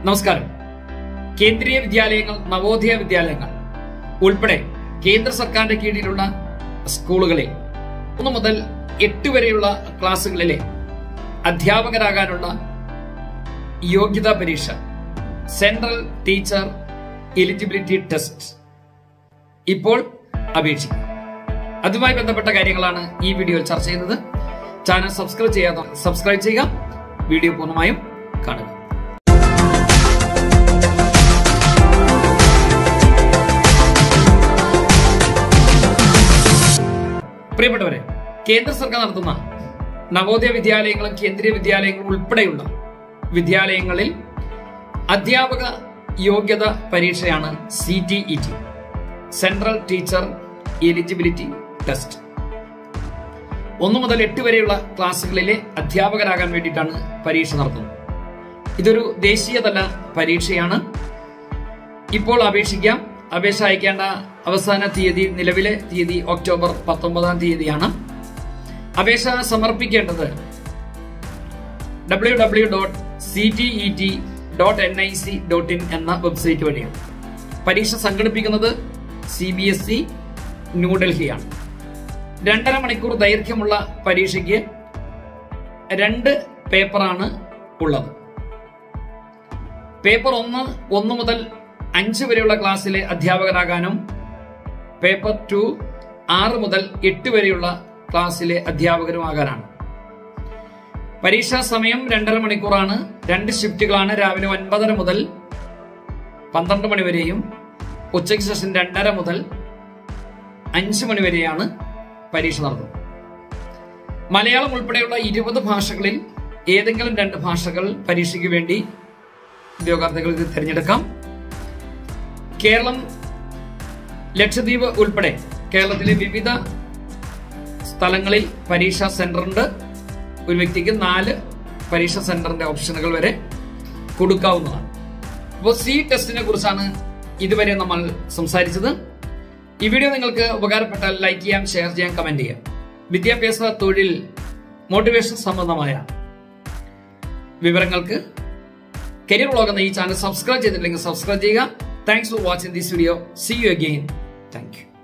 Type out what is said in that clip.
നമസ്കാരം കേന്ദ്രീയ വിദ്യാലയങ്ങൾ നവോദയ വിദ്യാലയങ്ങൾ ഉൾപ്പെടെ കേന്ദ്ര സർക്കാരിന്റെ കീഴിലുള്ള സ്കൂളുകളിൽ ഒന്ന് മുതൽ എട്ട് വരെയുള്ള ക്ലാസ്സുകളിലെ അധ്യാപകരാകാനുള്ള യോഗ്യതാ പരീക്ഷ സെൻട്രൽ ടീച്ചർ എലിജിബിലിറ്റി ടെസ്റ്റ് ഇപ്പോൾ അപേക്ഷിക്കും അതുമായി ബന്ധപ്പെട്ട കാര്യങ്ങളാണ് ഈ വീഡിയോയിൽ ചർച്ച ചെയ്യുന്നത് ചാനൽ സബ്സ്ക്രൈബ് ചെയ്യാതെ സബ്സ്ക്രൈബ് ചെയ്യുക വീഡിയോ പൂർണ്ണമായും കാണുക പ്രിയപ്പെട്ടവരെ കേന്ദ്ര സർക്കാർ നടത്തുന്ന നവോദയ വിദ്യാലയങ്ങളും കേന്ദ്രീയ വിദ്യാലയങ്ങളും ഉൾപ്പെടെയുള്ള വിദ്യാലയങ്ങളിൽ അധ്യാപക യോഗ്യത പരീക്ഷയാണ് C T E T central teacher eligibility test ഒന്നു മുതൽ എട്ട് വരെയുള്ള ക്ലാസ്സുകളിലെ അധ്യാപകരാകാൻ വേണ്ടിയിട്ടാണ് പരീക്ഷ നടത്തുന്നത് ഇതൊരു ദേശീയതല പരീക്ഷയാണ് ഇപ്പോൾ അപേക്ഷിക്കാം അപേക്ഷ അയക്കേണ്ട അവസാന തീയതി നിലവിലെ തീയതി ഒക്ടോബർ പത്തൊമ്പതാം തീയതിയാണ് അപേക്ഷ സമർപ്പിക്കേണ്ടത് W W dot C T E T dot N I C dot in എന്ന വെബ്സൈറ്റ് വഴിയാണ് പരീക്ഷ സംഘടിപ്പിക്കുന്നത് സി ബി എസ് ഇ ന്യൂഡൽഹിയാണ് രണ്ടര മണിക്കൂർ ദൈർഘ്യമുള്ള പരീക്ഷയ്ക്ക് രണ്ട് പേപ്പറാണ് ഉള്ളത് പേപ്പർ ഒന്ന് ഒന്ന് മുതൽ അഞ്ച് വരെയുള്ള ക്ലാസ്സിലെ അധ്യാപകരാകാനും പേപ്പർ ടു ആറ് മുതൽ എട്ട് വരെയുള്ള ക്ലാസ്സിലെ അധ്യാപകരുമാകാനാണ് പരീക്ഷാ സമയം രണ്ടര മണിക്കൂറാണ് രണ്ട് ഷിഫ്റ്റുകളാണ് രാവിലെ ഒൻപതര മുതൽ പന്ത്രണ്ട് മണി വരെയും ഉച്ചയ്ക്ക് ശേഷം രണ്ടര മുതൽ അഞ്ച് മണി വരെയാണ് പരീക്ഷ നടത്തുന്നത് മലയാളം ഉൾപ്പെടെയുള്ള ഇരുപത് ഭാഷകളിൽ ഏതെങ്കിലും രണ്ട് ഭാഷകൾ പരീക്ഷയ്ക്ക് വേണ്ടി ഉദ്യോഗാർത്ഥികൾക്ക് തിരഞ്ഞെടുക്കാം കേരളം ലക്ഷദ്വീപ് ഉൾപ്പെടെ കേരളത്തിലെ വിവിധ സ്ഥലങ്ങളിൽ പരീക്ഷാ സെന്റർ ഉണ്ട് ഒരു വ്യക്തിക്ക് നാല് പരീക്ഷാ സെന്ററിന്റെ ഓപ്ഷനുകൾ വരെ കൊടുക്കാവുന്നതാണ് അപ്പോൾ സി ടെസ്റ്റിനെ കുറിച്ചാണ് ഇതുവരെ നമ്മൾ സംസാരിച്ചത് ഈ വീഡിയോ നിങ്ങൾക്ക് ഉപകാരപ്പെട്ടാൽ ലൈക്ക് ചെയ്യാം ഷെയർ ചെയ്യാം കമന്റ് ചെയ്യാം വിദ്യാഭ്യാസ തൊഴിൽ മോട്ടിവേഷൻ സംബന്ധമായ വിവരങ്ങൾക്ക് കരിയർ വ്ളോഗ് എന്ന ഈ ചാനൽ സബ്സ്ക്രൈബ് ചെയ്തിട്ടില്ലെങ്കിൽ സബ്സ്ക്രൈബ് ചെയ്യുക thanks for watching this video see you again thank U